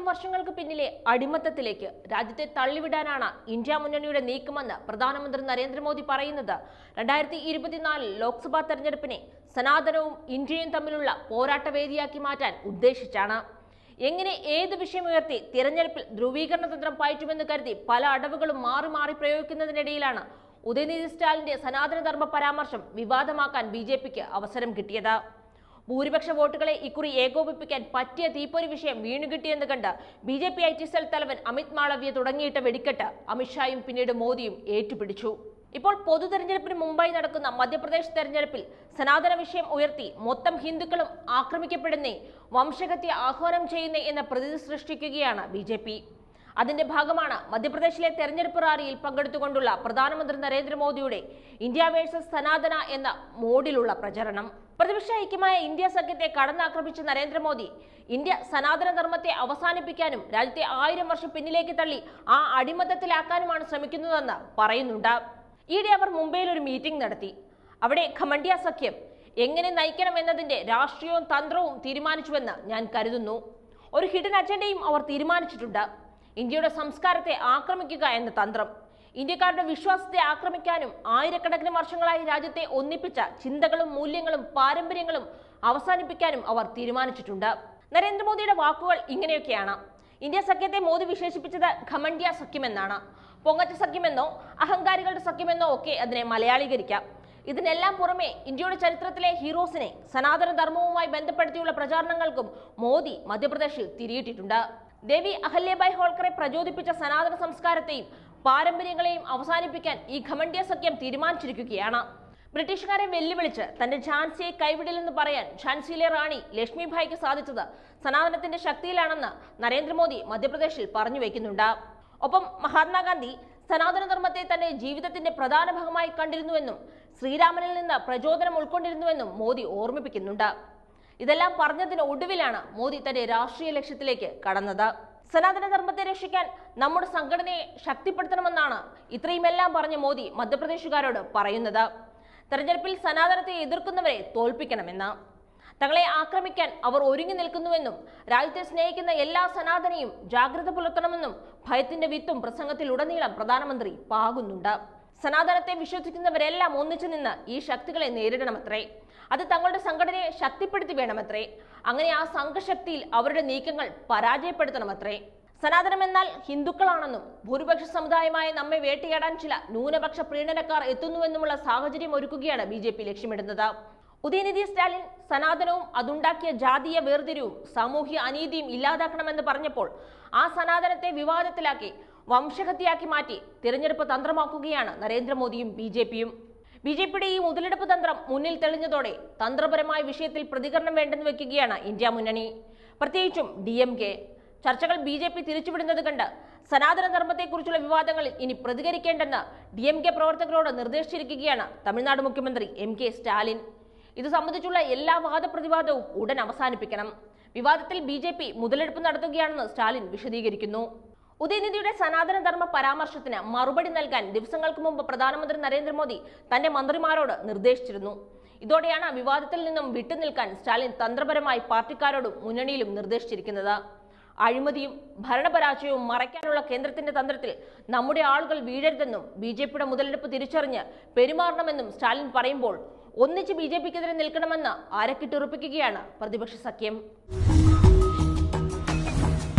വർഷങ്ങൾക്ക് പിന്നിലെ അടിമത്തത്തിലേക്ക് രാജ്യത്തെ തള്ളിവിടാനാണ് ഇന്ത്യ മുന്നണിയുടെ നീക്കമെന്ന് പ്രധാനമന്ത്രി നരേന്ദ്രമോദി പറയുന്നത് രണ്ടായിരത്തി ഇരുപത്തിനാലിൽ ലോക്സഭാ തെരഞ്ഞെടുപ്പിനെ സനാതനവും ഇന്ത്യയും തമ്മിലുള്ള പോരാട്ടവേദിയാക്കി മാറ്റാൻ ഉദ്ദേശിച്ചാണ് എങ്ങനെ ഏത് വിഷയമുയർത്തി തിരഞ്ഞെടുപ്പിൽ ധ്രുവീകരണ തന്ത്രം പയറ്റുമെന്ന് കരുതി പല അടവുകളും മാറി മാറി പ്രയോഗിക്കുന്നതിനിടയിലാണ് ഉദയനിധി സ്റ്റാലിന്റെ സനാതനധർമ്മ പരാമർശം വിവാദമാക്കാൻ ബി ജെ പിക്ക് അവസരം കിട്ടിയത് ഭൂരിപക്ഷ വോട്ടുകളെ ഇക്കുറി ഏകോപിപ്പിക്കാൻ പറ്റിയ തീപ്പൊരി വിഷയം വീണുകിട്ടിയെന്ന് കണ്ട് B J P I T cell തലവൻ അമിത് മാളവ്യ തുടങ്ങിയിട്ട വെടിക്കെട്ട് അമിത്ഷായും പിന്നീട് മോദിയും ഏറ്റുപിടിച്ചു ഇപ്പോൾ പൊതു തെരഞ്ഞെടുപ്പിന് മുമ്പായി നടക്കുന്ന മധ്യപ്രദേശ് തെരഞ്ഞെടുപ്പിൽ സനാതന വിഷയം ഉയർത്തി മൊത്തം ഹിന്ദുക്കളും ആക്രമിക്കപ്പെടുന്നേ വംശഹത്യ ആഹ്വാനം ചെയ്യുന്നേ എന്ന പ്രതീതി സൃഷ്ടിക്കുകയാണ് ബി ജെ പി അതിന്റെ ഭാഗമാണ് മധ്യപ്രദേശിലെ തെരഞ്ഞെടുപ്പ് റാലിയിൽ പങ്കെടുത്തുകൊണ്ടുള്ള പ്രധാനമന്ത്രി നരേന്ദ്രമോദിയുടെ ഇന്ത്യ വേഴ്സസ് സനാതന എന്ന മോഡിലുള്ള പ്രചരണം പ്രതിപക്ഷ ഐക്യമായ ഇന്ത്യ സഖ്യത്തെ കടന്നാക്രമിച്ച നരേന്ദ്രമോദി ഇന്ത്യ സനാതന ധർമ്മത്തെ അവസാനിപ്പിക്കാനും രാജ്യത്തെ ആയിരം വർഷം പിന്നിലേക്ക് തള്ളി ആ അടിമത്തത്തിലാക്കാനുമാണ് ശ്രമിക്കുന്നതെന്ന് പറയുന്നുണ്ട് ഈയിടെ അവർ മുംബൈയിൽ ഒരു മീറ്റിംഗ് നടത്തി അവിടെ ഖമണ്ഡിയ സഖ്യം എങ്ങനെ നയിക്കണം എന്നതിന്റെ രാഷ്ട്രീയവും തന്ത്രവും തീരുമാനിച്ചുവെന്ന് ഞാൻ കരുതുന്നു ഒരു ഹിഡൻ അജണ്ടയും അവർ തീരുമാനിച്ചിട്ടുണ്ട് ഇന്ത്യയുടെ സംസ്കാരത്തെ ആക്രമിക്കുക എന്ന തന്ത്രം ഇന്ത്യക്കാരുടെ വിശ്വാസത്തെ ആക്രമിക്കാനും ആയിരക്കണക്കിന് വർഷങ്ങളായി രാജ്യത്തെ ഒന്നിപ്പിച്ച ചിന്തകളും മൂല്യങ്ങളും പാരമ്പര്യങ്ങളും അവസാനിപ്പിക്കാനും അവർ തീരുമാനിച്ചിട്ടുണ്ട് നരേന്ദ്രമോദിയുടെ വാക്കുകൾ ഇങ്ങനെയൊക്കെയാണ് ഇന്ത്യ സഖ്യത്തെ മോദി വിശേഷിപ്പിച്ചത് ഖമണ്ഡിയ സഖ്യമെന്നാണ് പൊങ്ങച്ച സഖ്യമെന്നോ അഹങ്കാരികളുടെ സഖ്യമെന്നോ ഒക്കെ അതിനെ മലയാളീകരിക്കാം ഇതിനെല്ലാം പുറമെ ഇന്ത്യയുടെ ചരിത്രത്തിലെ ഹീറോസിനെ സനാതന ധർമ്മവുമായി ബന്ധപ്പെടുത്തിയുള്ള പ്രചാരണങ്ങൾക്കും മോദി മധ്യപ്രദേശിൽ തിരിയിട്ടിട്ടുണ്ട് ദേവി അഹല്യബായ് ഹോൾക്കറെ പ്രചോദിപ്പിച്ച സനാതന സംസ്കാരത്തെയും പാരമ്പര്യങ്ങളെയും അവസാനിപ്പിക്കാൻ ഈ ഖമണ്ഡിയ സഖ്യം തീരുമാനിച്ചിരിക്കുകയാണ് ബ്രിട്ടീഷുകാരെ വെല്ലുവിളിച്ച് തന്റെ ഝാൻസിയെ കൈവിടില്ലെന്ന് പറയാൻ ഝാൻസിയിലെ റാണി ലക്ഷ്മിഭായിക്ക് സാധിച്ചത് സനാതനത്തിന്റെ ശക്തിയിലാണെന്ന് നരേന്ദ്രമോദി മധ്യപ്രദേശിൽ പറഞ്ഞു വയ്ക്കുന്നുണ്ട് ഒപ്പം മഹാത്മാഗാന്ധി സനാതനധർമ്മത്തെ തന്റെ ജീവിതത്തിന്റെ പ്രധാന ഭാഗമായി കണ്ടിരുന്നുവെന്നും ശ്രീരാമനിൽ നിന്ന് പ്രചോദനം ഉൾക്കൊണ്ടിരുന്നുവെന്നും മോദി ഓർമ്മിപ്പിക്കുന്നുണ്ട് ഇതെല്ലാം പറഞ്ഞതിന് ഒടുവിലാണ് മോദി തന്റെ രാഷ്ട്രീയ ലക്ഷ്യത്തിലേക്ക് കടന്നത് സനാതനധർമ്മത്തെ രക്ഷിക്കാൻ നമ്മുടെ സംഘടനയെ ശക്തിപ്പെടുത്തണമെന്നാണ് ഇത്രയുമെല്ലാം പറഞ്ഞ മോദി മധ്യപ്രദേശുകാരോട് പറയുന്നത് തെരഞ്ഞെടുപ്പിൽ സനാതനത്തെ എതിർക്കുന്നവരെ തോൽപ്പിക്കണമെന്ന് തങ്ങളെ ആക്രമിക്കാൻ അവർ ഒരുങ്ങി നിൽക്കുന്നുവെന്നും രാജ്യത്തെ സ്നേഹിക്കുന്ന എല്ലാ സനാതനയും ജാഗ്രത പുലർത്തണമെന്നും ഭയത്തിന്റെ വിത്തും പ്രസംഗത്തിൽ ഉടനീളം പ്രധാനമന്ത്രി പാകുന്നുണ്ട് സനാതനത്തെ വിശ്വസിക്കുന്നവരെല്ലാം ഒന്നിച്ചു നിന്ന് ഈ ശക്തികളെ നേരിടണമത്രേ അത് തങ്ങളുടെ സംഘടനയെ ശക്തിപ്പെടുത്തി വേണമത്രേ അങ്ങനെ ആ സംഘശക്തിയിൽ അവരുടെ നീക്കങ്ങൾ പരാജയപ്പെടുത്തണമത്രേ സനാതനം എന്നാൽ ഹിന്ദുക്കളാണെന്നും ഭൂരിപക്ഷ സമുദായമായ നമ്മെ വേട്ടയാടാൻ ചില ന്യൂനപക്ഷ പ്രീണനക്കാർ എത്തുന്നുവെന്നുമുള്ള സാഹചര്യം ഒരുക്കുകയാണ് ബി ജെ പി ലക്ഷ്യമിടുന്നത് ഉദയനിധി സ്റ്റാലിൻ സനാതനവും അതുണ്ടാക്കിയ ജാതീയ വേർതിരിവും സാമൂഹ്യ അനീതിയും ഇല്ലാതാക്കണമെന്ന് പറഞ്ഞപ്പോൾ ആ സനാതനത്തെ വിവാദത്തിലാക്കി വംശഹത്യയാക്കി മാറ്റി തിരഞ്ഞെടുപ്പ് തന്ത്രമാക്കുകയാണ് നരേന്ദ്രമോദിയും ബി ജെ പിയും ബി ജെ പിയുടെ ഈ മുതലെടുപ്പ് തന്ത്രം മുന്നിൽ തെളിഞ്ഞതോടെ തന്ത്രപരമായ വിഷയത്തിൽ പ്രതികരണം വേണ്ടെന്ന് വെക്കുകയാണ് ഇന്ത്യ മുന്നണി പ്രത്യേകിച്ചും ഡി എം കെ ചർച്ചകൾ ബി ജെ പി തിരിച്ചുവിടുന്നത് കണ്ട് സനാതന ധർമ്മത്തെക്കുറിച്ചുള്ള വിവാദങ്ങളിൽ ഇനി പ്രതികരിക്കേണ്ടെന്ന് ഡി എം കെ പ്രവർത്തകരോട് നിർദ്ദേശിച്ചിരിക്കുകയാണ് തമിഴ്നാട് മുഖ്യമന്ത്രി എം കെ സ്റ്റാലിൻ ഇത് സംബന്ധിച്ചുള്ള എല്ലാ വാദപ്രതിവാദവും ഉടൻ അവസാനിപ്പിക്കണം വിവാദത്തിൽ ബി ജെ പി മുതലെടുപ്പ് നടത്തുകയാണെന്ന് സ്റ്റാലിൻ വിശദീകരിക്കുന്നു ഉദയനിധിയുടെ സനാതനധർമ്മ പരാമർശത്തിന് മറുപടി നൽകാൻ ദിവസങ്ങൾക്ക് മുമ്പ് പ്രധാനമന്ത്രി നരേന്ദ്രമോദി തന്റെ മന്ത്രിമാരോട് നിർദ്ദേശിച്ചിരുന്നു ഇതോടെയാണ് വിവാദത്തിൽ നിന്നും വിട്ടുനിൽക്കാൻ സ്റ്റാലിൻ തന്ത്രപരമായി പാർട്ടിക്കാരോടും മുന്നണിയിലും നിർദ്ദേശിച്ചിരിക്കുന്നത് അഴിമതിയും ഭരണപരാജയവും മറയ്ക്കാനുള്ള കേന്ദ്രത്തിന്റെ തന്ത്രത്തിൽ നമ്മുടെ ആളുകൾ വീഴരുതെന്നും ബി ജെ പിയുടെ മുതലെടുപ്പ് തിരിച്ചറിഞ്ഞ് പെരുമാറണമെന്നും സ്റ്റാലിൻ പറയുമ്പോൾ ഒന്നിച്ച് ബി ജെ പിക്കെതിരെ നിൽക്കണമെന്ന് അരക്കിട്ടുറപ്പിക്കുകയാണ് പ്രതിപക്ഷ സഖ്യം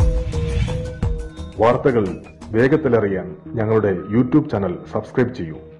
വാർത്തകൾ വേഗത്തിലറിയാൻ ഞങ്ങളുടെ യൂട്യൂബ് ചാനൽ സബ്സ്ക്രൈബ് ചെയ്യൂ